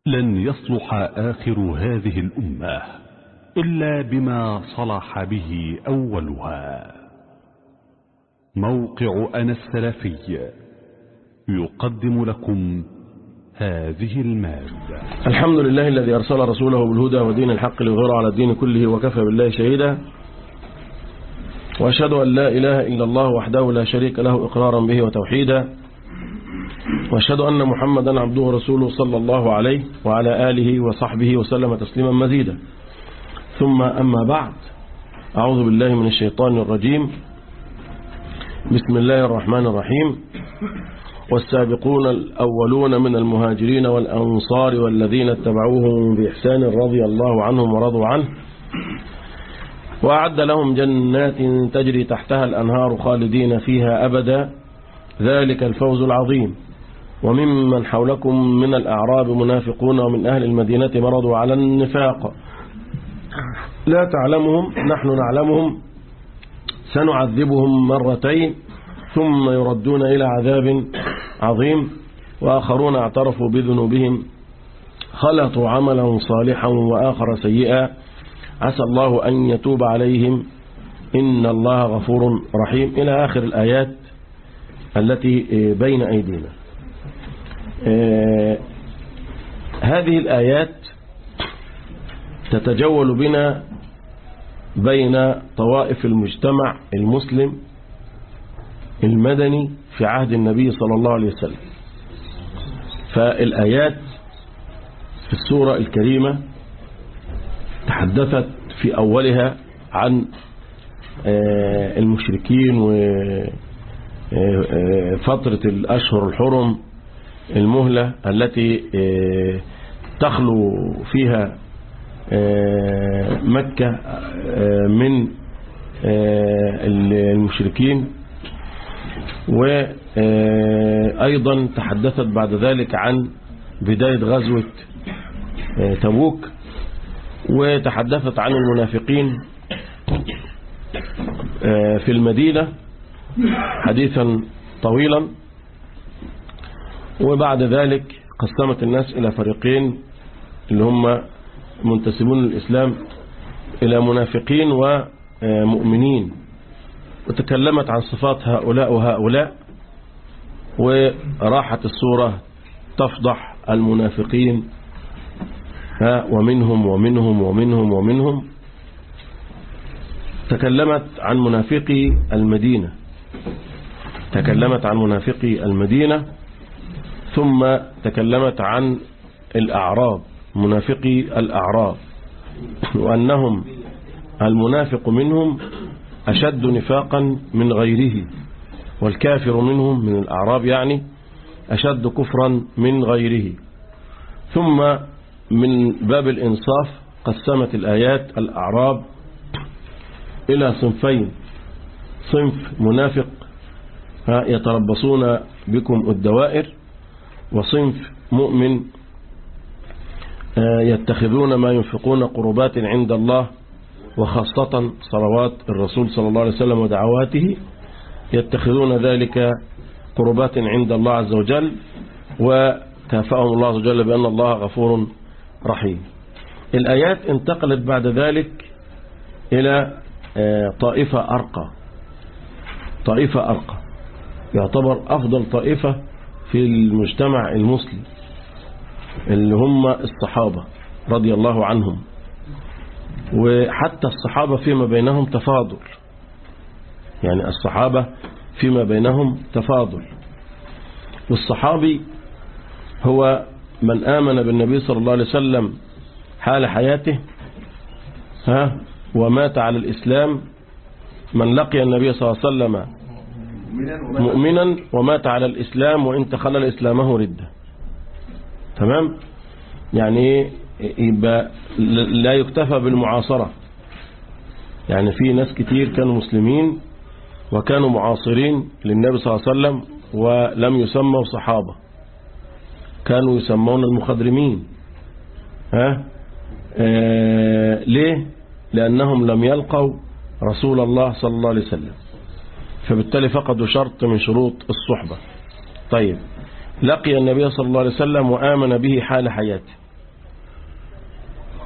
لن يصلح آخر هذه الأمة إلا بما صلح به أولها موقع أنا السلفي يقدم لكم هذه المادة الحمد لله الذي أرسل رسوله بالهدى ودين الحق ليظهره على الدين كله وكفى بالله شهيدا وأشهد أن لا إله إلا الله وحده لا شريك له إقرارا به وتوحيدا وأشهد أن محمدا عبده ورسوله صلى الله عليه وعلى آله وصحبه وسلم تسليما مزيدا ثم أما بعد أعوذ بالله من الشيطان الرجيم بسم الله الرحمن الرحيم والسابقون الأولون من المهاجرين والأنصار والذين اتبعوهم بإحسان رضي الله عنهم ورضوا عنه وأعد لهم جنات تجري تحتها الأنهار خالدين فيها أبدا ذلك الفوز العظيم وممن حولكم من الأعراب منافقون ومن أهل المدينة مرضوا على النفاق لا تعلمهم نحن نعلمهم سنعذبهم مرتين ثم يردون إلى عذاب عظيم وآخرون اعترفوا بذنوبهم خلطوا عملا صالحا وآخر سيئا عسى الله أن يتوب عليهم إن الله غفور رحيم إلى آخر الآيات التي بين أيدينا هذه الآيات تتجول بنا بين طوائف المجتمع المسلم المدني في عهد النبي صلى الله عليه وسلم فالآيات في السورة الكريمة تحدثت في أولها عن المشركين وفترة الأشهر الحرم المهلة التي تخلو فيها مكة من المشركين وأيضا تحدثت بعد ذلك عن بداية غزوة تبوك وتحدثت عن المنافقين في المدينة حديثا طويلا وبعد ذلك قسمت الناس إلى فريقين اللي هم منتسبون للإسلام إلى منافقين ومؤمنين وتكلمت عن صفات هؤلاء وهؤلاء وراحت السورة تفضح المنافقين ومنهم ومنهم ومنهم ومنهم تكلمت عن منافقي المدينة تكلمت عن منافقي المدينة ثم تكلمت عن الأعراب منافقي الأعراب وأنهم المنافق منهم أشد نفاقا من غيره والكافر منهم من الأعراب يعني أشد كفرا من غيره ثم من باب الإنصاف قسمت الآيات الأعراب إلى صنفين صنف منافق يتربصون بكم الدوائر وصنف مؤمن يتخذون ما ينفقون قربات عند الله وخاصة صلوات الرسول صلى الله عليه وسلم ودعواته يتخذون ذلك قربات عند الله عز وجل وكافأهم الله عز وجل بأن الله غفور رحيم الآيات انتقلت بعد ذلك إلى طائفة أرقى طائفة أرقى يعتبر أفضل طائفة في المجتمع المسلم اللي هم الصحابة رضي الله عنهم وحتى الصحابة فيما بينهم تفاضل يعني الصحابة فيما بينهم تفاضل والصحابي هو من آمن بالنبي صلى الله عليه وسلم حال حياته ها ومات على الإسلام من لقي النبي صلى الله عليه وسلم مؤمنا ومات على الإسلام وإن تخلل إسلامه ردة تمام يعني يبقى لا يكتفى بالمعاصرة يعني في ناس كتير كانوا مسلمين وكانوا معاصرين للنبي صلى الله عليه وسلم ولم يسموا صحابة كانوا يسمون المخضرمين ها آه ليه لأنهم لم يلقوا رسول الله صلى الله عليه وسلم فبالتالي فقدوا شرط من شروط الصحبة طيب لقي النبي صلى الله عليه وسلم وآمن به حال حياته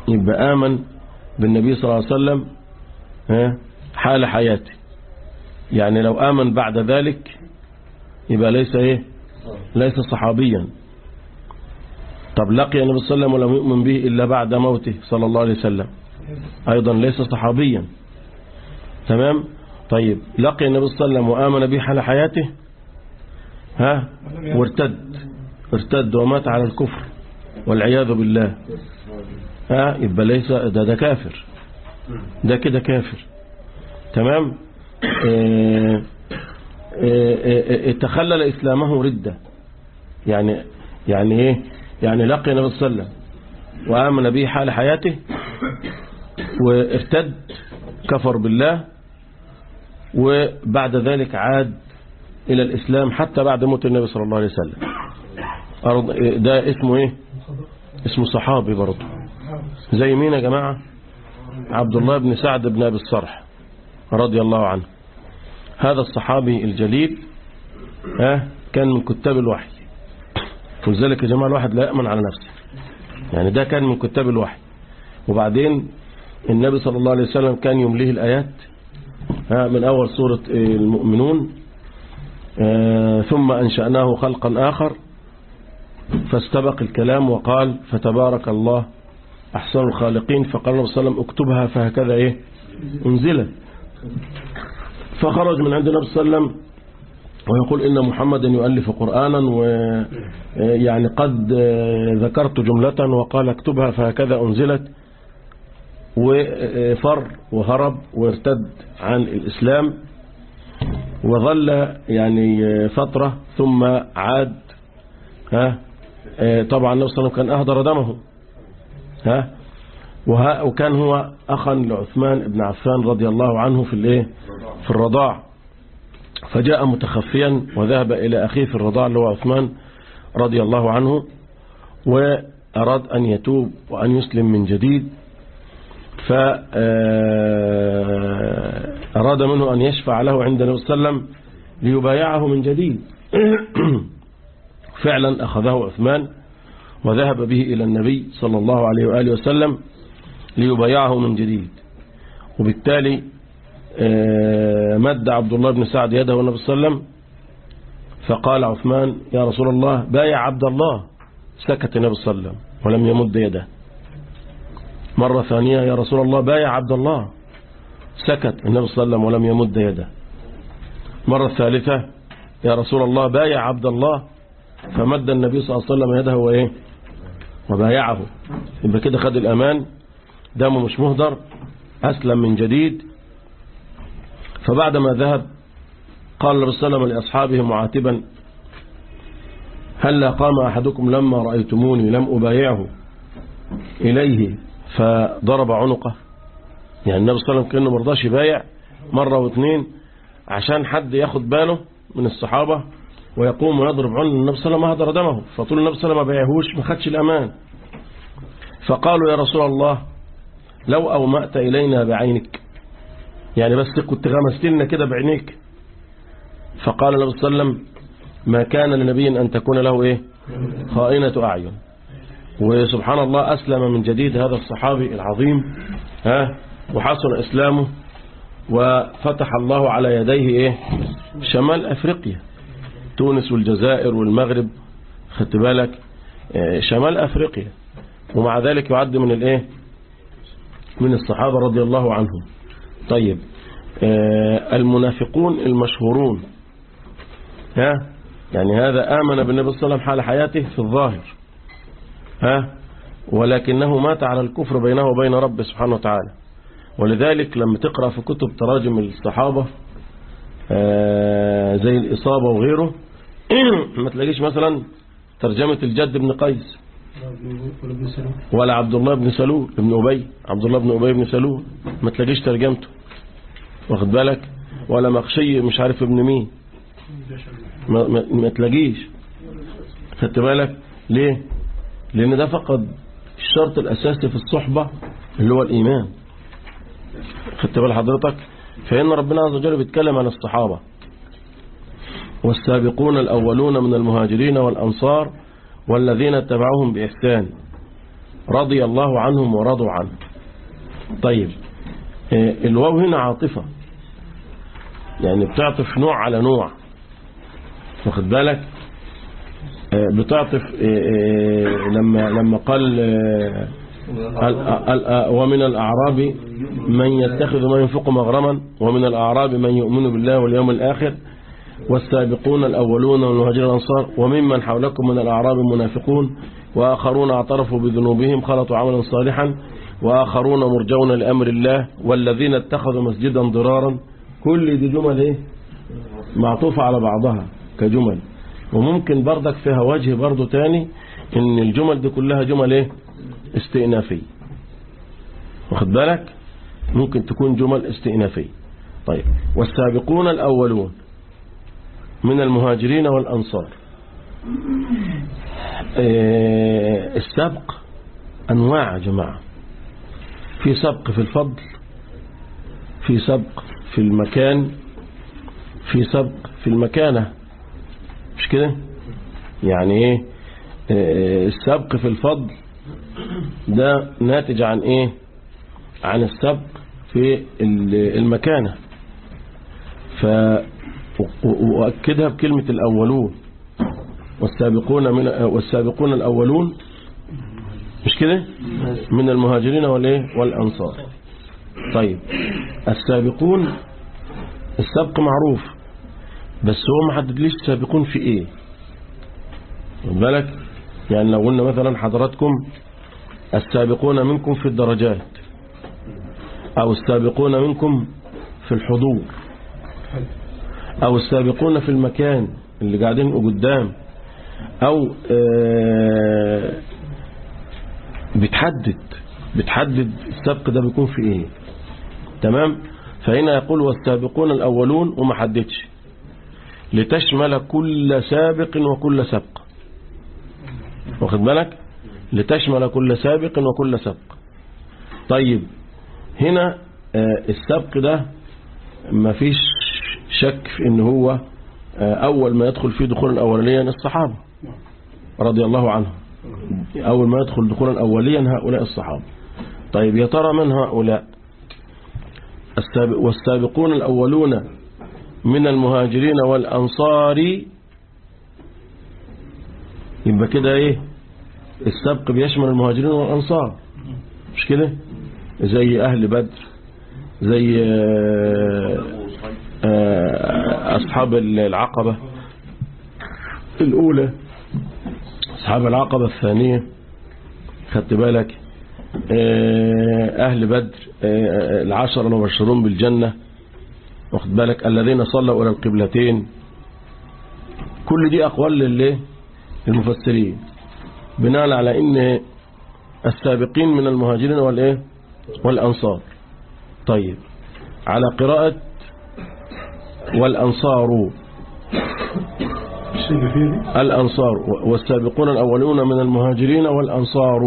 يبقى آمن بالنبي صلى الله عليه وسلم ها، حال حياته يعني لو آمن بعد ذلك يبقى ليس إيه ليس صحابيا طب لقي النبي صلى الله عليه وسلم ولم يؤمن به إلا بعد موته صلى الله عليه وسلم أيضا ليس صحابيا تمام طيب لقي النبي صلى الله عليه وسلم وآمن به حال حياته ها وارتد ارتد ومات على الكفر والعياذ بالله ها يبقى ليس ده ده كافر ده كده كافر تمام اه اه اه تخلل إسلامه ردة يعني يعني ايه يعني لقي النبي صلى الله عليه وسلم وآمن به حال حياته وارتد كفر بالله وبعد ذلك عاد إلى الإسلام حتى بعد موت النبي صلى الله عليه وسلم أرض- ده اسمه ايه اسمه صحابي برضه زي مين يا جماعة عبد الله بن سعد بن أبي الصرح رضي الله عنه هذا الصحابي الجليل ها كان من كتاب الوحي ولذلك يا جماعة الواحد لا يأمن على نفسه يعني ده كان من كتاب الوحي وبعدين النبي صلى الله عليه وسلم كان يمليه الآيات ها من أول سورة المؤمنون آه، ثم أنشأناه خلقا آخر فاستبق الكلام وقال فتبارك الله أحسن الخالقين فقال النبي صلى الله عليه وسلم اكتبها فهكذا إيه انزلت فخرج من عند النبي صلى الله عليه وسلم ويقول إن محمدا يؤلف قرآنا ويعني قد ذكرت جملة وقال اكتبها فهكذا أنزلت وفر وهرب وارتد عن الإسلام وظل يعني فترة ثم عاد ها طبعا النبي صلى الله عليه وسلم كان أهدر دمه ها وها وكان هو أخا لعثمان بن عفان رضي الله عنه في الايه في الرضاع فجاء متخفيا وذهب إلى أخيه في الرضاع اللي هو عثمان رضي الله عنه وأراد أن يتوب وأن يسلم من جديد فأراد منه أن يشفع له عند النبي صلى الله عليه وسلم ليبايعه من جديد فعلا أخذه عثمان وذهب به إلى النبي صلى الله عليه وآله وسلم ليبايعه من جديد وبالتالي مد عبد الله بن سعد يده النبي صلى الله عليه وسلم فقال عثمان يا رسول الله بايع عبد الله سكت النبي صلى الله عليه وسلم ولم يمد يده مرة ثانية يا رسول الله بايع عبد الله سكت النبي صلى الله عليه وسلم ولم يمد يده مرة ثالثة يا رسول الله بايع عبد الله فمد النبي صلى الله عليه وسلم يده وإيه وبايعه يبقى كده خد الأمان دمه مش مهدر أسلم من جديد فبعدما ذهب قال النبي صلى الله عليه وسلم لأصحابه معاتبا هل قام أحدكم لما رأيتموني لم أبايعه إليه فضرب عنقه يعني النبي صلى الله عليه وسلم كأنه مرضاش يبايع مرة واثنين عشان حد ياخد باله من الصحابة ويقوم ويضرب عنق النبي صلى الله عليه وسلم هدر دمه فطول النبي صلى الله عليه وسلم ما بايعهوش ما خدش الأمان فقالوا يا رسول الله لو أومأت إلينا بعينك يعني بس كنت غمست لنا كده بعينيك فقال النبي صلى الله عليه وسلم ما كان لنبي أن تكون له إيه خائنة أعين وسبحان الله أسلم من جديد هذا الصحابي العظيم ها وحسن إسلامه وفتح الله على يديه إيه شمال أفريقيا تونس والجزائر والمغرب خدت بالك شمال أفريقيا ومع ذلك يعد من الإيه من الصحابة رضي الله عنهم طيب المنافقون المشهورون ها يعني هذا آمن بالنبي صلى الله عليه وسلم حال حياته في الظاهر ها ولكنه مات على الكفر بينه وبين رب سبحانه وتعالى ولذلك لما تقرأ في كتب تراجم الصحابة زي الإصابة وغيره ما تلاقيش مثلا ترجمة الجد بن قيس ولا عبد الله بن سلول بن أبي عبد الله بن أبي بن سلول ما تلاقيش ترجمته واخد بالك ولا مخشي مش عارف ابن مين ما, ما, ما تلاقيش خدت بالك ليه لأن ده فقد الشرط الأساسي في الصحبة اللي هو الإيمان خدت بال حضرتك فإن ربنا عز وجل بيتكلم عن الصحابة والسابقون الأولون من المهاجرين والأنصار والذين اتبعوهم بإحسان رضي الله عنهم ورضوا عنه طيب آه، الواو هنا عاطفة يعني بتعطف نوع على نوع واخد بالك آه، بتعطف آه، آه، لما لما قال آه، ال- ال- ال- ومن الأعراب من يتخذ ما ينفق مغرما ومن الأعراب من يؤمن بالله واليوم الآخر والسابقون الأولون من المهاجرين الأنصار وممن حولكم من الأعراب منافقون وآخرون اعترفوا بذنوبهم خلطوا عملا صالحا وآخرون مرجون لأمر الله والذين اتخذوا مسجدا ضرارا كل دي جمل ايه معطوفة على بعضها كجمل وممكن برضك فيها وجه برضو تاني ان الجمل دي كلها جمل ايه استئنافية واخد بالك ممكن تكون جمل استئنافية طيب والسابقون الأولون من المهاجرين والأنصار آه، السبق أنواع يا جماعة في سبق في الفضل في سبق في المكان في سبق في المكانة مش كده يعني ايه آه، السبق في الفضل ده ناتج عن ايه عن السبق في ال- المكانة ف و- وأكدها بكلمة الأولون والسابقون من والسابقون الأولون مش كده من المهاجرين والايه والأنصار طيب السابقون السبق معروف بس هو ما حددليش السابقون في ايه خد بالك يعني لو قلنا مثلا حضراتكم السابقون منكم في الدرجات أو السابقون منكم في الحضور أو السابقون في المكان اللي قاعدين قدام أو آه، بتحدد بتحدد السبق ده بيكون في إيه تمام فهنا يقول والسابقون الأولون وما حددش لتشمل كل سابق وكل سبق واخد بالك لتشمل كل سابق وكل سبق طيب هنا آه، السبق ده مفيش شك في ان هو آه، اول ما يدخل فيه دخولا اوليا الصحابة رضي الله عنهم اول ما يدخل دخولا اوليا هؤلاء الصحابة طيب يا ترى من هؤلاء السابق والسابقون الاولون من المهاجرين والانصار يبقى كده ايه السبق بيشمل المهاجرين والانصار مش كده زي اهل بدر زي آه، آه، أصحاب العقبة الأولى أصحاب العقبة الثانية خدت بالك آه، أهل بدر آه، العشر المبشرون بالجنة واخد بالك الذين صلوا إلى القبلتين كل دي أقوال لله المفسرين بناء على إن السابقين من المهاجرين والإيه والأنصار طيب على قراءة والأنصار الأنصار والسابقون الأولون من المهاجرين والأنصار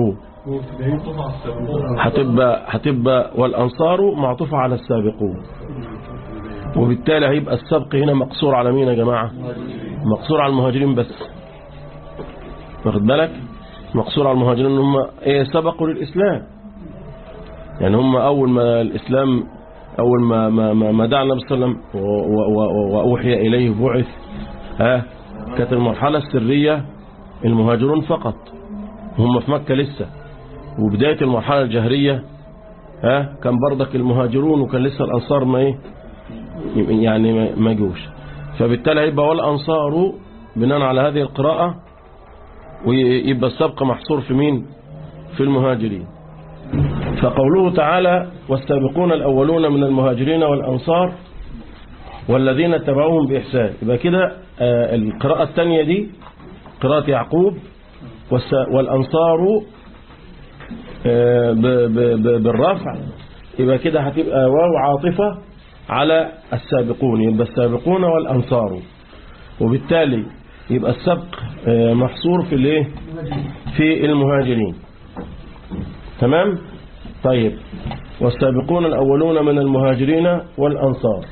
هتبقى هتبقى والأنصار معطوفة على السابقون وبالتالي هيبقى السبق هنا مقصور على مين يا جماعة مقصور على المهاجرين بس واخد بالك مقصور على المهاجرين هم ايه سبقوا للإسلام يعني هم أول ما الإسلام أول ما ما ما, ما دعا النبي صلى الله عليه وسلم و- و- و- وأوحي إليه بعث ها كانت المرحلة السرية المهاجرون فقط هم في مكة لسه وبداية المرحلة الجهرية ها كان برضك المهاجرون وكان لسه الأنصار ما إيه يعني ما- ما جوش فبالتالي هيبقى والأنصار بناء على هذه القراءة ويبقى السبق محصور في مين في المهاجرين فقوله تعالى والسابقون الأولون من المهاجرين والأنصار والذين اتبعوهم بإحسان يبقى كده آه، القراءة الثانية دي قراءة يعقوب والس- والأنصار آه، ب- ب- ب- بالرفع يبقى كده هتبقى واو عاطفة على السابقون يبقى السابقون والأنصار وبالتالي يبقى السبق آه، محصور في الايه في المهاجرين تمام طيب والسابقون الأولون من المهاجرين والأنصار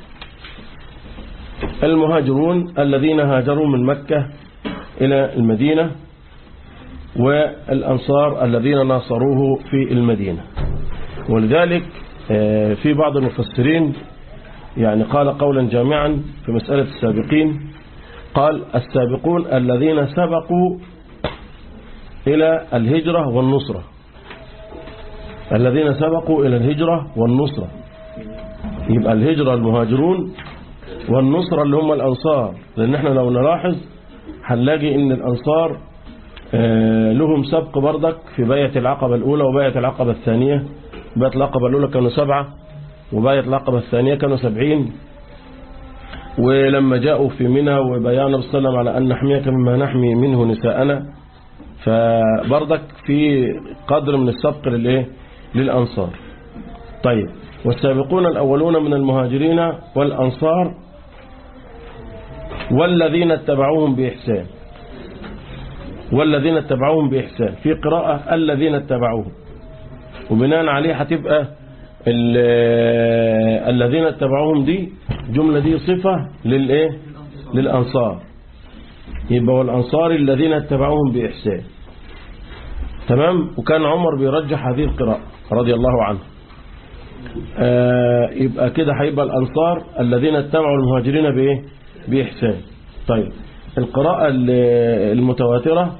المهاجرون الذين هاجروا من مكة إلى المدينة والأنصار الذين ناصروه في المدينة ولذلك آه، في بعض المفسرين يعني قال قولا جامعا في مسألة السابقين قال السابقون الذين سبقوا إلى الهجرة والنصرة الذين سبقوا إلى الهجرة والنصرة يبقى الهجرة المهاجرون والنصرة اللي هم الأنصار لأن احنا لو نلاحظ هنلاقي ان الأنصار آه، لهم سبق بردك في بيعة العقبة الأولى وبيعة العقبة الثانية بيعة العقبة الأولى كانوا سبعة وبيعة العقبة الثانية كانوا سبعين ولما جاءوا في منى وبيانا بالسلام على أن نحميك مما نحمي منه نساءنا فبردك في قدر من السبق للإيه للأنصار طيب والسابقون الأولون من المهاجرين والأنصار والذين اتبعوهم بإحسان والذين اتبعوهم بإحسان في قراءة الذين اتبعوهم وبناء عليه هتبقى ال- الذين اتبعوهم دي جملة دي صفة للإيه للأنصار يبقى والأنصار الذين اتبعوهم بإحسان تمام وكان عمر بيرجح هذه القراءة رضي الله عنه آه يبقى كده هيبقى الأنصار الذين اتبعوا المهاجرين بإيه بإحسان طيب القراءة ال- المتواترة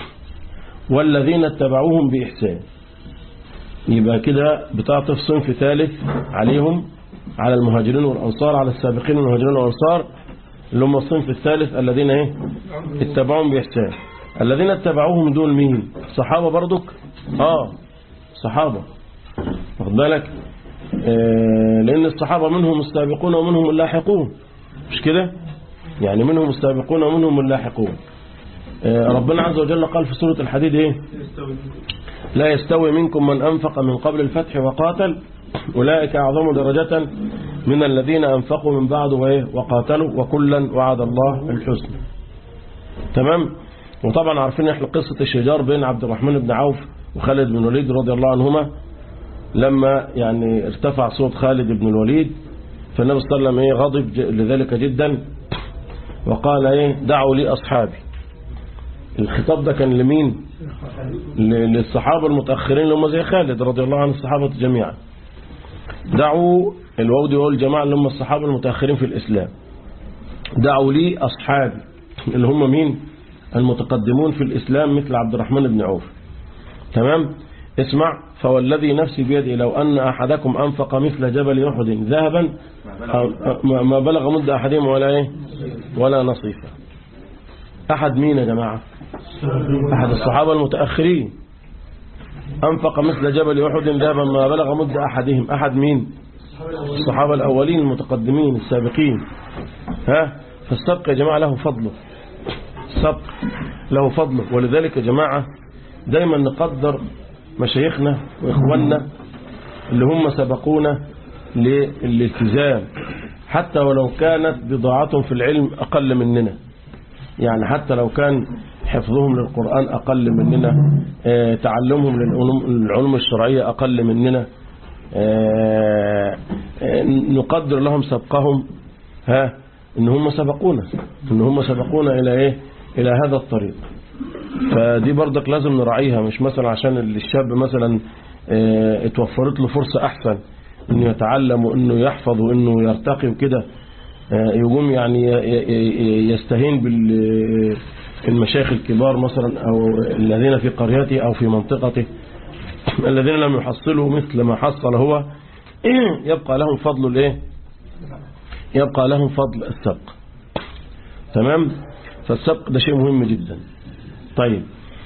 والذين اتبعوهم بإحسان يبقى كده بتعطف صنف ثالث عليهم على المهاجرين والأنصار على السابقين المهاجرين والأنصار اللي هم الصنف الثالث الذين ايه اتبعوهم بإحسان الذين اتبعوهم دول مين صحابة برضك اه صحابة واخد بالك آه لأن الصحابة منهم السابقون ومنهم اللاحقون مش كده يعني منهم السابقون ومنهم اللاحقون آه ربنا عز وجل قال في سورة الحديد ايه لا يستوي منكم من أنفق من قبل الفتح وقاتل أولئك أعظم درجة من الذين أنفقوا من بعد وإيه وقاتلوا وكلا وعد الله الحسنى تمام وطبعا عارفين احنا قصة الشجار بين عبد الرحمن بن عوف وخالد بن الوليد رضي الله عنهما لما يعني ارتفع صوت خالد بن الوليد فالنبي صلى الله عليه وسلم ايه غضب ج- لذلك جدا وقال ايه دعوا لي أصحابي الخطاب ده كان لمين ل- للصحابة المتأخرين اللي هم زي خالد رضي الله عن الصحابة جميعا دعوا الوود والجماعة اللي هم الصحابة المتأخرين في الإسلام دعوا لي أصحابي اللي هم مين المتقدمون في الإسلام مثل عبد الرحمن بن عوف تمام اسمع فوالذي نفسي بيدي لو أن أحدكم أنفق مثل جبل أحد ذهبا أو- ما ما بلغ مد أحدهم ولا إيه ولا نصيفه أحد مين يا جماعة أحد الصحابة المتأخرين أنفق مثل جبل أحد ذهبا ما بلغ مد أحدهم أحد مين الصحابة الأولين المتقدمين السابقين ها فالسبق يا جماعة له فضله السبق له فضله ولذلك يا جماعة دايما نقدر مشايخنا وإخواننا اللي هم سبقونا للالتزام حتى ولو كانت بضاعتهم في العلم أقل مننا يعني حتى لو كان حفظهم للقرآن أقل مننا آه، تعلمهم للعلوم للعلوم الشرعية أقل مننا آه، آه، نقدر لهم سبقهم ها ان هم سبقونا ان هم سبقونا الى ايه الى هذا الطريق فدي برضك لازم نراعيها مش مثلا عشان الشاب مثلا آه، اتوفرت له فرصة احسن انه يتعلم وانه يحفظ وانه يرتقي وكده آه، يقوم يعني ي- ي- يستهين بالمشايخ الكبار مثلا او الذين في قريته او في منطقته الذين لم يحصلوا مثل ما حصل هو يبقى لهم فضل الايه يبقى لهم فضل السبق تمام فالسبق ده شيء مهم جدا طيب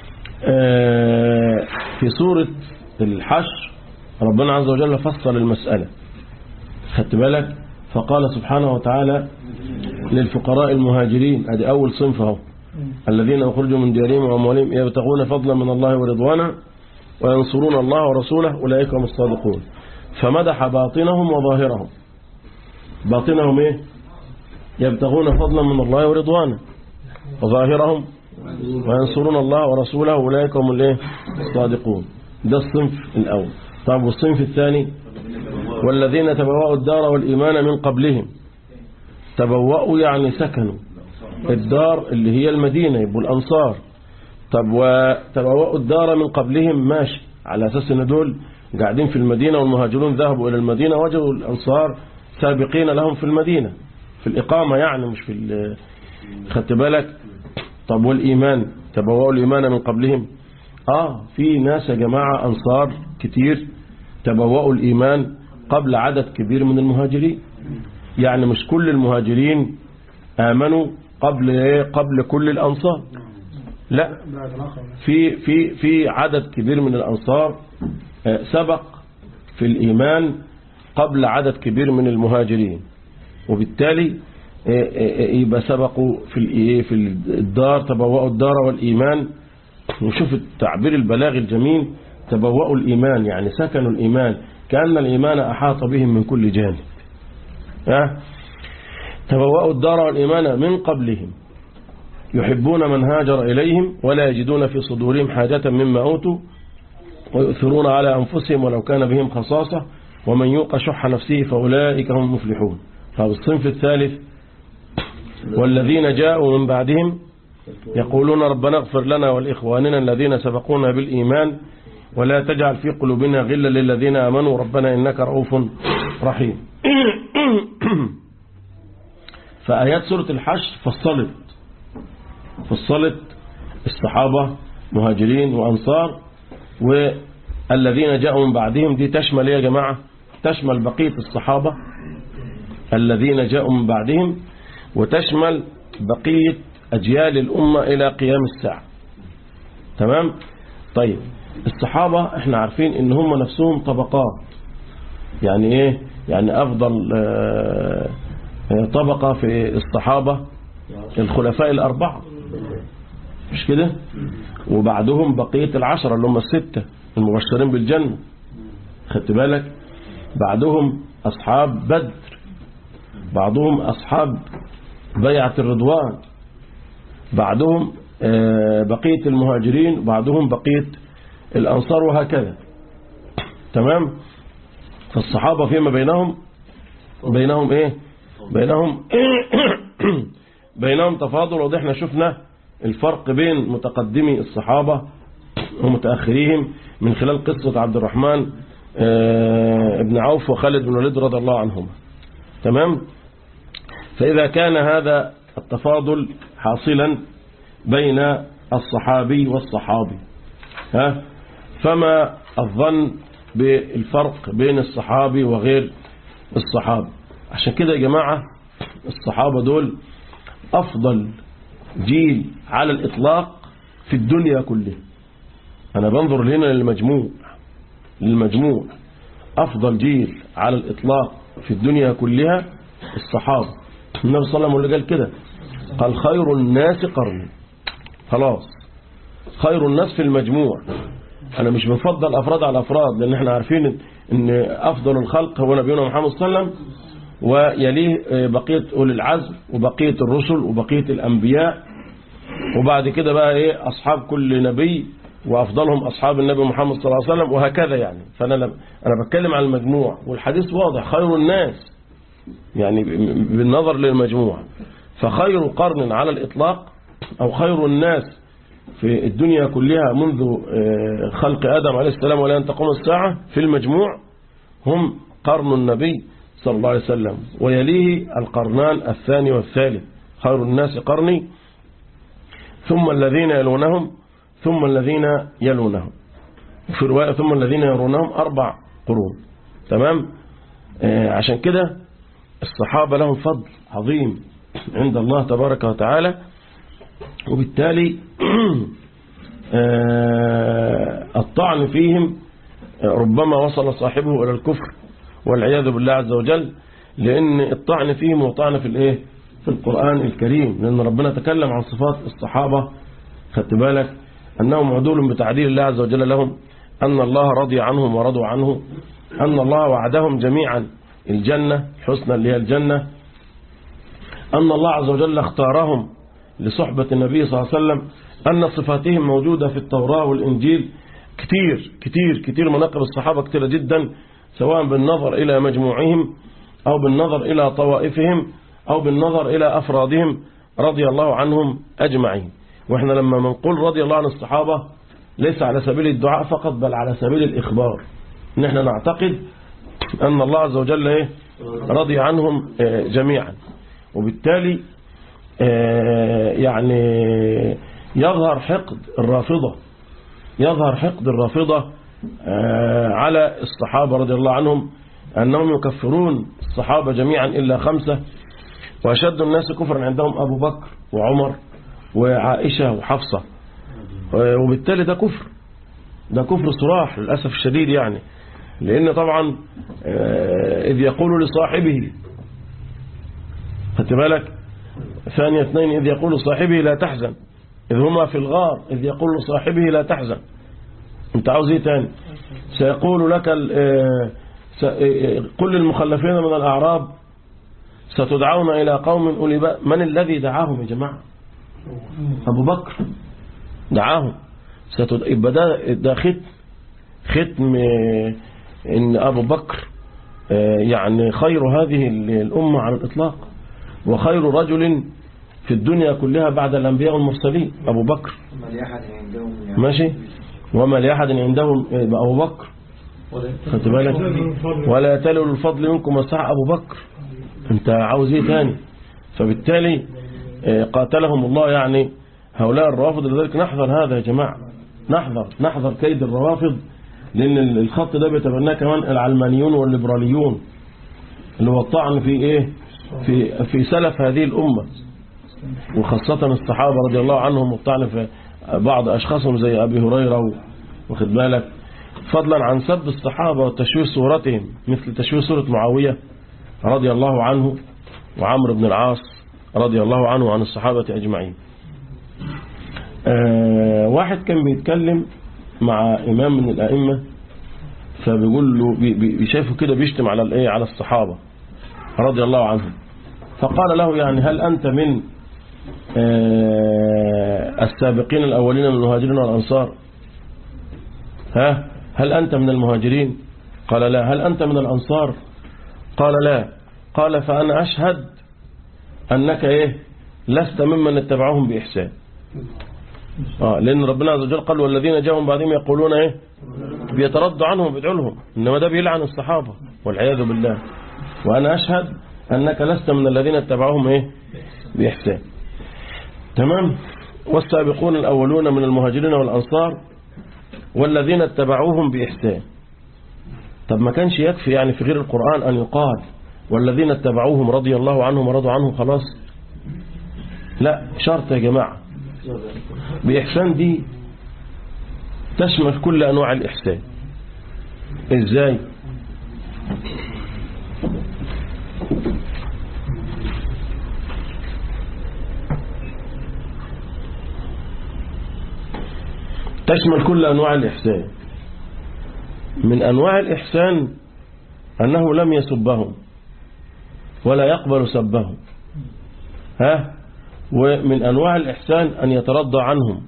آه، في سورة الحشر ربنا عز وجل فصل المسألة خدت بالك فقال سبحانه وتعالى للفقراء المهاجرين ادي أول صنف اهو الذين أخرجوا من ديارهم وأموالهم يبتغون فضلا من الله ورضوانا وينصرون الله ورسوله أولئك هم الصادقون فمدح باطنهم وظاهرهم باطنهم ايه يبتغون فضلا من الله ورضوانا وظاهرهم وينصرون الله ورسوله أولئك هم الايه الصادقون ده الصنف الأول طب والصنف الثاني والذين تبوأوا الدار والإيمان من قبلهم تبوأوا يعني سكنوا الدار اللي هي المدينة يبقوا الأنصار طب وتبوأوا الدار من قبلهم ماشي على أساس أن دول قاعدين في المدينة والمهاجرون ذهبوا إلى المدينة وجدوا الأنصار سابقين لهم في المدينة في الإقامة يعني مش في ال- خدت بالك طب والإيمان تبوأوا الإيمان من قبلهم آه في ناس يا جماعة أنصار كتير تبوأوا الإيمان قبل عدد كبير من المهاجرين يعني مش كل المهاجرين آمنوا قبل إيه؟ قبل كل الأنصار لا في في في عدد كبير من الأنصار آه، سبق في الإيمان قبل عدد كبير من المهاجرين وبالتالي آه، آه، يبقى سبقوا في الإيه في الدار تبوأوا الدار والإيمان وشوف التعبير البلاغي الجميل تبوأوا الإيمان يعني سكنوا الإيمان كأن الإيمان أحاط بهم من كل جانب ها؟ تبوأوا الدار والإيمان من قبلهم يحبون من هاجر إليهم ولا يجدون في صدورهم حاجة مما أوتوا ويؤثرون على أنفسهم ولو كان بهم خصاصة ومن يوق شح نفسه فأولئك هم المفلحون طب الصنف الثالث والذين جاءوا من بعدهم يقولون ربنا اغفر لنا ولإخواننا الذين سبقونا بالإيمان ولا تجعل في قلوبنا غلا للذين آمنوا ربنا إنك رؤوف رحيم فآيات سورة الحشر فصلت فصلت الصحابة مهاجرين وأنصار والذين جاءوا من بعدهم دي تشمل إيه يا جماعة تشمل بقية الصحابة الذين جاءوا من بعدهم وتشمل بقية أجيال الأمة إلى قيام الساعة تمام طيب الصحابة احنا عارفين ان هم نفسهم طبقات يعني ايه يعني افضل آه، آه، طبقة في الصحابة الخلفاء الاربعة مش كده وبعدهم بقية العشرة اللي هم الستة المبشرين بالجنة خدت بالك بعدهم اصحاب بدر بعضهم اصحاب بيعة الرضوان بعدهم آه، بقية المهاجرين بعدهم بقية الأنصار وهكذا تمام فالصحابة فيما بينهم بينهم ايه بينهم بينهم تفاضل وده احنا شفنا الفرق بين متقدمي الصحابة ومتأخريهم من خلال قصة عبد الرحمن آه، ابن عوف وخالد بن الوليد رضي الله عنهما تمام فإذا كان هذا التفاضل حاصلا بين الصحابي والصحابي ها فما الظن بالفرق بين الصحابي وغير الصحابي عشان كده يا جماعة الصحابة دول أفضل جيل على الإطلاق في الدنيا كلها أنا بنظر هنا للمجموع للمجموع أفضل جيل على الإطلاق في الدنيا كلها الصحابة النبي صلى الله عليه وسلم اللي قال كده قال خير الناس قرني خلاص خير الناس في المجموع أنا مش بفضل أفراد على أفراد لأن احنا عارفين أن أفضل الخلق هو نبينا محمد صلى الله عليه وسلم ويليه بقية أولي العزم وبقية الرسل وبقية الأنبياء وبعد كده بقى إيه أصحاب كل نبي وأفضلهم أصحاب النبي محمد صلى الله عليه وسلم وهكذا يعني فأنا لم أنا بتكلم عن المجموع والحديث واضح خير الناس يعني بالنظر للمجموع فخير قرن على الإطلاق أو خير الناس في الدنيا كلها منذ خلق آدم عليه السلام ولا أن تقوم الساعة في المجموع هم قرن النبي صلى الله عليه وسلم ويليه القرنان الثاني والثالث خير الناس قرني ثم الذين يلونهم ثم الذين يلونهم في رواية ثم الذين يلونهم أربع قرون تمام آه عشان كده الصحابة لهم فضل عظيم عند الله تبارك وتعالى وبالتالي آه الطعن فيهم ربما وصل صاحبه إلى الكفر والعياذ بالله عز وجل لأن الطعن فيهم وطعن في الإيه في القرآن الكريم لأن ربنا تكلم عن صفات الصحابة خدت بالك أنهم عدول بتعديل الله عز وجل لهم أن الله رضي عنهم ورضوا عنه أن الله وعدهم جميعا الجنة الحسنى اللي هي الجنة أن الله عز وجل اختارهم لصحبة النبي صلى الله عليه وسلم أن صفاتهم موجودة في التوراة والإنجيل كتير كتير كتير مناقب الصحابة كتيرة جدا سواء بالنظر إلى مجموعهم أو بالنظر إلى طوائفهم أو بالنظر إلى أفرادهم رضي الله عنهم أجمعين واحنا لما بنقول رضي الله عن الصحابة ليس على سبيل الدعاء فقط بل على سبيل الإخبار ان احنا نعتقد أن الله عز وجل إيه رضي عنهم آه، جميعا وبالتالي آه، يعني يظهر حقد الرافضة يظهر حقد الرافضة آه، على الصحابة رضي الله عنهم أنهم يكفرون الصحابة جميعا إلا خمسة وأشد الناس كفرا عندهم أبو بكر وعمر وعائشة وحفصة آه، وبالتالي ده كفر ده كفر صراح للأسف الشديد يعني لأن طبعا آه، إذ يقول لصاحبه خدت بالك ثانية اثنين إذ يقول لصاحبه لا تحزن إذ هما في الغار إذ يقول لصاحبه لا تحزن انت عاوز ايه تاني سيقول لك ال- آه، س- آه، قل للمخلفين من الأعراب ستدعون إلى قوم أولي بأس من الذي دعاهم يا جماعة أبو بكر دعاهم ستد... يبقى ده ده ختم ختم آه، إن أبو بكر آه، يعني خير هذه ال- الأمة على الإطلاق وخير رجل في الدنيا كلها بعد الأنبياء والمرسلين أبو بكر ما لأحد عندهم يعني ماشي وما لأحد عندهم يبقى أبو بكر خدت بالك ولا تلوا الفضل منكم وسع أبو بكر أنت عاوز إيه تاني فبالتالي آه، قاتلهم الله يعني هؤلاء الروافض لذلك نحذر هذا يا جماعة نحذر نحذر كيد الروافض لأن الخط ده بيتبناه كمان العلمانيون والليبراليون اللي هو الطعن في إيه في في سلف هذه الأمة وخاصة الصحابة رضي الله عنهم والطعن في بعض أشخاصهم زي أبي هريرة و- واخد بالك فضلا عن سب الصحابة وتشويه صورتهم مثل تشويه صورة معاوية رضي الله عنه وعمرو بن العاص رضي الله عنه وعن الصحابة أجمعين آه واحد كان بيتكلم مع إمام من الأئمة فبيقول له بي- بي- بيشايفه كده بيشتم على الايه على الصحابة رضي الله عنهم فقال له يعني هل أنت من آه، السابقين الأولين من المهاجرين والأنصار ها هل أنت من المهاجرين قال لا هل أنت من الأنصار قال لا قال فأنا أشهد أنك إيه لست ممن اتبعوهم بإحسان آه لأن ربنا عز وجل قال والذين جاءوا من بعدهم يقولون إيه بيتردوا عنهم بيدعوا لهم إنما ده بيلعن الصحابة والعياذ بالله وأنا أشهد أنك لست من الذين اتبعوهم إيه بإحسان تمام والسابقون الأولون من المهاجرين والأنصار والذين اتبعوهم بإحسان طب ما كانش يكفي يعني في غير القرآن أن يقال والذين اتبعوهم رضي الله عنهم ورضوا عنهم خلاص لا شرط يا جماعة بإحسان دي تشمل كل أنواع الإحسان إزاي تشمل كل أنواع الإحسان من أنواع الإحسان أنه لم يسبهم ولا يقبل سبهم ها ومن أنواع الإحسان أن يترضى عنهم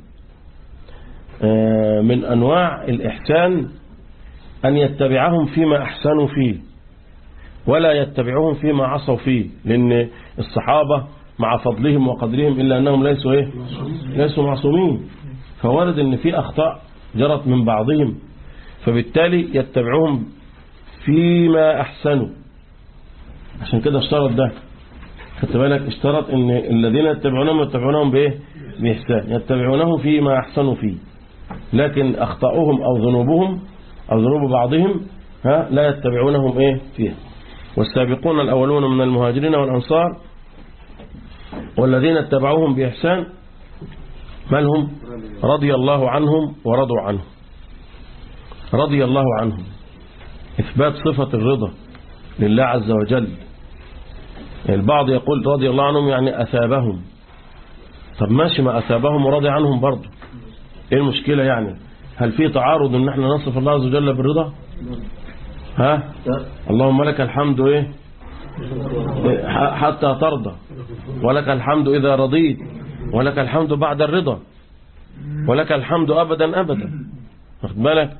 آه، من أنواع الإحسان أن يتبعهم فيما أحسنوا فيه ولا يتبعهم فيما عصوا فيه لأن الصحابة مع فضلهم وقدرهم إلا أنهم ليسوا إيه؟ ليسوا معصومين فورد أن في أخطاء جرت من بعضهم فبالتالي يتبعهم فيما أحسنوا عشان كده اشترط ده خدت بالك اشترط ان الذين يتبعونهم يتبعونهم بايه بإحسان يتبعونه فيما أحسنوا فيه لكن أخطأهم أو ذنوبهم أو ذنوب بعضهم ها لا يتبعونهم ايه فيها والسابقون الأولون من المهاجرين والأنصار والذين اتبعوهم بإحسان مالهم رضي الله عنهم ورضوا عنه رضي الله عنهم إثبات صفة الرضا لله عز وجل البعض يقول رضي الله عنهم يعني أثابهم طب ماشي ما أثابهم ورضي عنهم برضه إيه المشكلة يعني هل في تعارض ان احنا نصف الله عز وجل بالرضا ها اللهم لك الحمد ايه ح- حتى ترضى ولك الحمد إذا رضيت ولك الحمد بعد الرضا ولك الحمد أبدا أبدا واخد بالك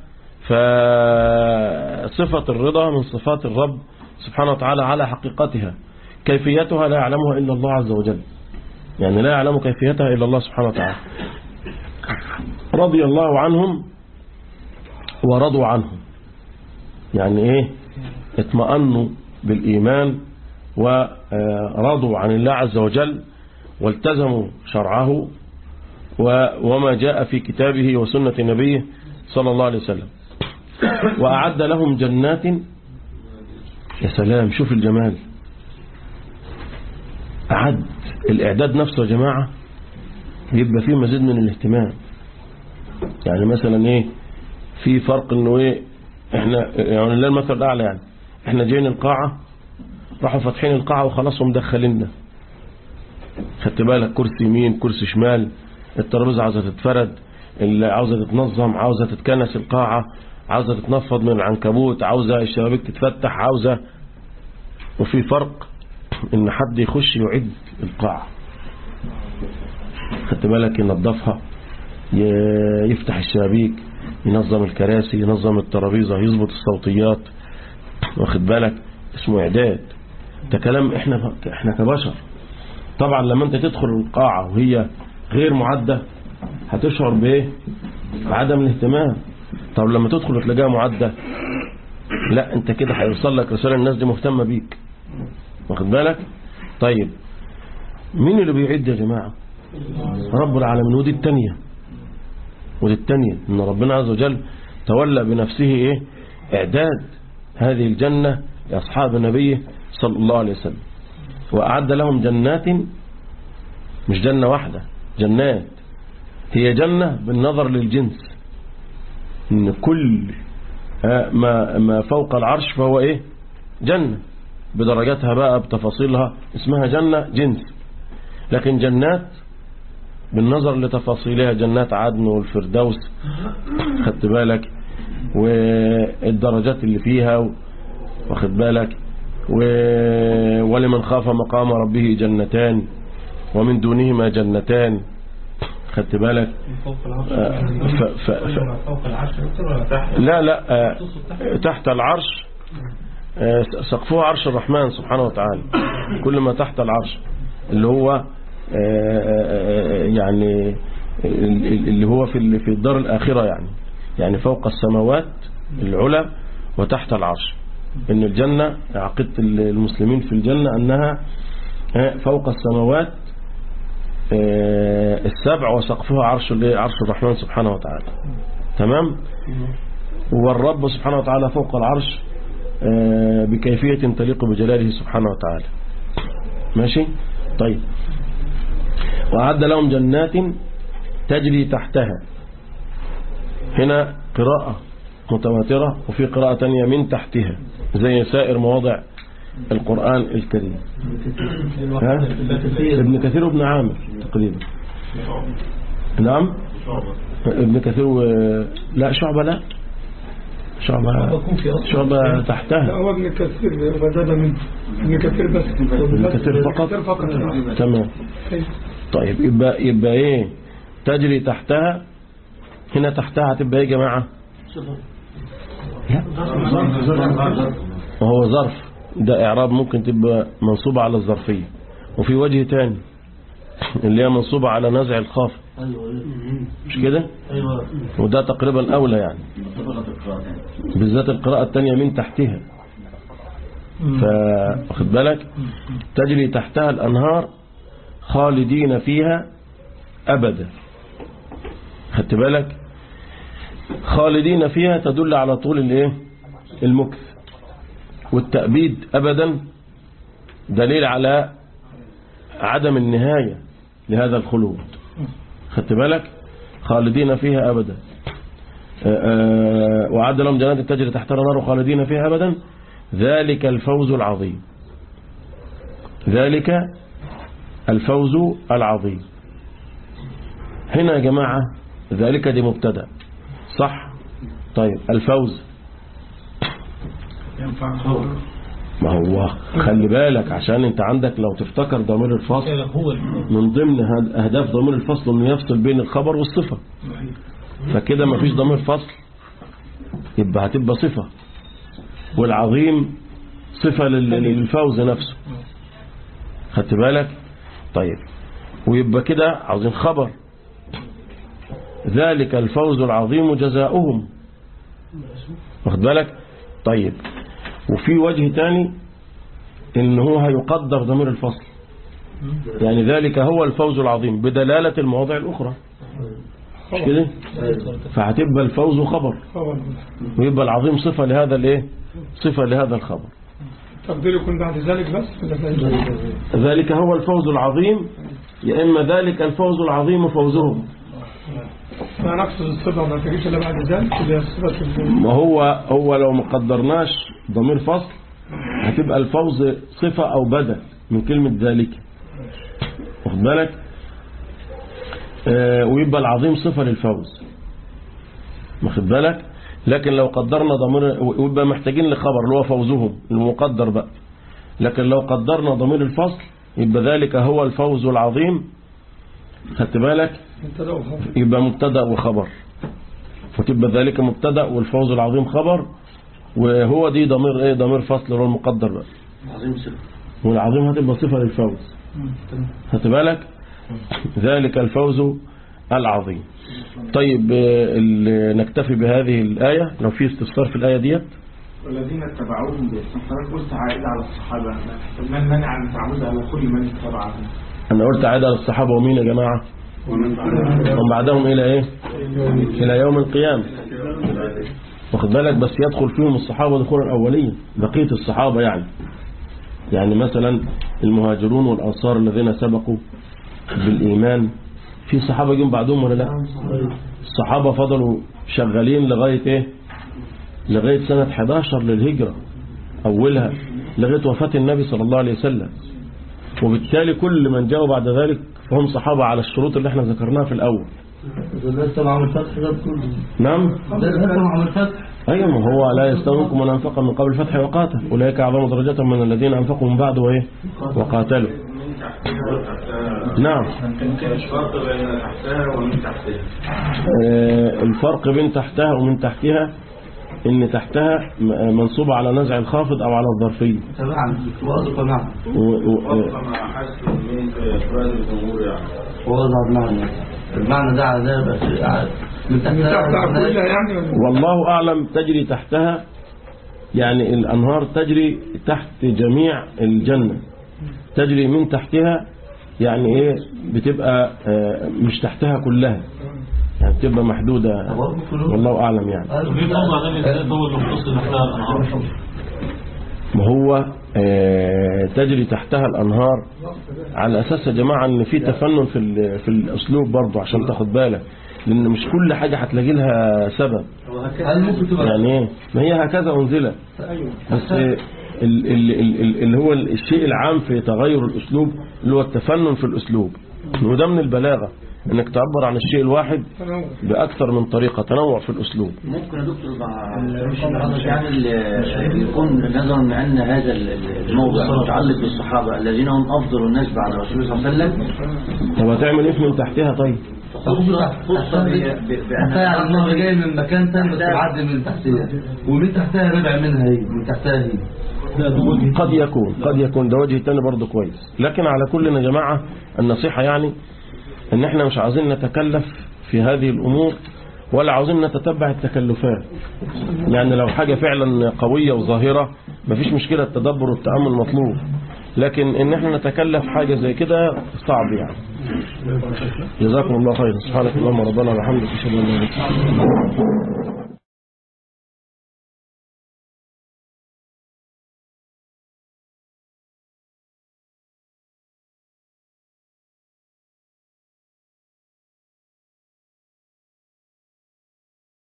فصفة الرضا من صفات الرب سبحانه وتعالى على حقيقتها كيفيتها لا يعلمها إلا الله عز وجل يعني لا يعلم كيفيتها إلا الله سبحانه وتعالى رضي الله عنهم ورضوا عنه يعني ايه اطمأنوا بالإيمان ورضوا عن الله عز وجل والتزموا شرعه و- وما جاء في كتابه وسنة نبيه صلى الله عليه وسلم وأعد لهم جنات يا سلام شوف الجمال أعد الإعداد نفسه يا جماعة يبقى فيه مزيد من الاهتمام يعني مثلا ايه في فرق انه ايه احنا يعني لا المثل الاعلى يعني احنا جايين القاعة راحوا فاتحين القاعة وخلاص ومدخليننا خدت بالك كرسي يمين كرسي شمال الترابيزه عاوزة تتفرد اللي عاوزة تتنظم عاوزة تتكنس القاعة عاوزة تتنفض من العنكبوت عاوزة الشبابيك تتفتح عاوزة وفي فرق ان حد يخش يعد القاعة خدت بالك ينظفها ي- يفتح الشبابيك ينظم الكراسي ينظم الترابيزة يظبط الصوتيات واخد بالك اسمه إعداد ده كلام احنا احنا كبشر طبعا لما انت تدخل القاعة وهي غير معدة هتشعر بايه بعدم الاهتمام طب لما تدخل وتلاقيها معدة لا انت كده هيوصل لك رسالة الناس دي مهتمة بيك واخد بالك طيب مين اللي بيعد يا جماعة رب العالمين ودي التانية ودي التانية ان ربنا عز وجل تولى بنفسه ايه اعداد هذه الجنة لاصحاب نبيه صلى الله عليه وسلم واعد لهم جنات مش جنة واحدة جنات هي جنة بالنظر للجنس ان كل آه، ما ما فوق العرش فهو ايه جنة بدرجاتها بقى بتفاصيلها اسمها جنة جنس لكن جنات بالنظر لتفاصيلها جنات عدن والفردوس خدت بالك والدرجات اللي فيها و- واخد بالك و... ولمن خاف مقام ربه جنتان ومن دونهما جنتان خدت بالك فوق العرش آه، ف... ف... ف... فوق العرش أكتر ولا تحت؟ لا لا آه، تحت العرش آه، سقفها عرش الرحمن سبحانه وتعالى كل ما تحت العرش اللي هو آه، آه، آه، يعني اللي هو في ال- في الدار الآخرة يعني يعني فوق السماوات العلى وتحت العرش إن الجنة عقيدة المسلمين في الجنة أنها آه، فوق السماوات آه، السبع وسقفها عرش ال- عرش الرحمن سبحانه وتعالى تمام والرب سبحانه وتعالى فوق العرش آه، بكيفية تليق بجلاله سبحانه وتعالى ماشي طيب وأعد لهم جنات تجري تحتها هنا قراءة متواترة وفي قراءة تانية من تحتها زي سائر مواضع القرآن الكريم ها؟ ابن كثير وابن عامر تقريبا نعم ابن كثير و... لا شعبة لا شعبة شعبة تحتها هو ابن كثير بدل من ابن كثير بس ابن كثير فقط كثير فقط تمام طيب يبقى يبقى ايه تجري تحتها هنا تحتها هتبقى ايه يا جماعه لا وهو ظرف ده اعراب ممكن تبقى منصوبه على الظرفيه وفي وجه تاني اللي هي منصوبه على نزع الخافض مش كده وده تقريبا اولى يعني بالذات القراءه الثانيه من تحتها فاخد بالك تجري تحتها الانهار خالدين فيها أبدا خدت بالك خالدين فيها تدل على طول الايه المكث والتأبيد أبدا دليل على عدم النهاية لهذا الخلود خدت بالك خالدين فيها أبدا آه، آه، وعد لهم جنات تجري تحتها النار خالدين فيها أبدا ذلك الفوز العظيم ذلك الفوز العظيم هنا يا جماعة ذلك دي مبتدا صح طيب الفوز ما هو خلي بالك عشان انت عندك لو تفتكر ضمير الفصل هو من ضمن هد- اهداف ضمير الفصل انه يفصل بين الخبر والصفة فكده ما فيش ضمير فصل يبقى هتبقى صفة والعظيم صفة لل- للفوز نفسه خدت بالك طيب ويبقى كده عاوزين خبر ذلك الفوز العظيم جزاؤهم واخد بالك طيب وفي وجه تاني ان هو هيقدر ضمير الفصل يعني ذلك هو الفوز العظيم بدلالة المواضع الأخرى مش كده فهتبقى الفوز خبر خبر ويبقى العظيم صفة لهذا الايه صفة لهذا الخبر تقدير يكون بعد ذلك بس ولا بعد ذلك هو الفوز العظيم يا إما ذلك الفوز العظيم فوزهم لا نقصد الصفة ما تجيش إلا بعد ذلك اللي هي الصفة ما هو هو لو ما قدرناش ضمير فصل هتبقى الفوز صفة أو بدل من كلمة ذلك واخد بالك آه ويبقى العظيم صفة للفوز واخد بالك لكن لو قدرنا ضمير ويبقى محتاجين لخبر اللي هو فوزهم المقدر بقى لكن لو قدرنا ضمير الفصل يبقى ذلك هو الفوز العظيم خدت بالك مبتدا وخبر يبقى مبتدا وخبر وتبقى ذلك مبتدا والفوز العظيم خبر وهو دي ضمير ايه ضمير فصل اللي هو المقدر بقى عظيم صفة والعظيم هتبقى صفه للفوز خدت بالك ذلك الفوز العظيم طيب آه، ال- نكتفي بهذه الآية لو في استفسار في الآية ديت والذين اتبعوهم بإحسان حضرتك قلت عائد على الصحابة ما المانع أن تعود على كل من اتبعهم أنا قلت عاد على الصحابة ومين يا جماعة ومن بعدهم ومن بعدهم إلى إيه إلى يوم القيامة واخد بالك بس يدخل فيهم الصحابة دخول الأولين بقية الصحابة يعني يعني مثلا المهاجرون والأنصار الذين سبقوا بالإيمان في صحابة جم بعدهم ولا لا الصحابة فضلوا شغالين لغاية إيه لغاية سنة 11 للهجرة أولها لغاية وفاة النبي صلى الله عليه وسلم وبالتالي كل من جاءوا بعد ذلك فهم صحابة على الشروط اللي احنا ذكرناها في الأول ده لسه مع الفتح ده كله نعم ده لسه مع الفتح أيوة ما هو لا يستوي منكم من أنفق من قبل الفتح وقاتل أولئك أعظم درجة من الذين أنفقوا من بعد وإيه وقاتلوا نعم مش فرق بين تحتها ومن تحتها آه، الفرق بين تحتها ومن تحتها إن تحتها م- منصوبة على نزع الخافض أو على الظرفية تمام واضح نعم و- و- فرق ما أحس من إفراد الجمهور يعني واضح المعنى المعنى ده عذاب بس من تحت بتاع كلها يعني ولا والله أعلم تجري تحتها يعني الأنهار تجري تحت جميع الجنة تجري من تحتها يعني إيه بتبقى آه، مش تحتها كلها يعني بتبقى محدودة والله أعلم يعني ما هو آه، تجري تحتها الأنهار على أساس يا جماعة إن في تفنن في ال- في الأسلوب برضه عشان تاخد بالك لأن مش كل حاجة هتلاقي لها سبب هل ممكن تبقى يعني ايه ما هي هكذا أنزلت بس ال- ال- ال- ال- اللي هو الشيء العام في تغير الأسلوب اللي هو التفنن في الأسلوب وده من البلاغة انك تعبر عن الشيء الواحد تنوع بأكثر من طريقة تنوع في الأسلوب ممكن يا دكتور مع حضرتك يعني ال- يكون نظرا لأن هذا ال- الموضوع متعلق بالصحابة الذين هم أفضل الناس بعد رسول الله صلى الله عليه وسلم طب هتعمل ايه من تحتها طيب خصوصا ب- ب- بأن تحتها يعني النهر جاي من مكان تاني بس معدي من تحتها ومن تحتها ربع منها هي من تحتها هي قد يكون قد يكون ده وجه تاني برضه كويس لكن على كل يا جماعة النصيحة يعني ان احنا مش عاوزين نتكلف في هذه الامور ولا عاوزين نتتبع التكلفات يعني لو حاجة فعلا قوية وظاهرة مفيش مشكلة التدبر والتأمل مطلوب لكن ان احنا نتكلف حاجة زي كده صعب يعني جزاكم الله خيرا سبحانك اللهم ربنا وبحمدك اشهد ان لا اله الا انت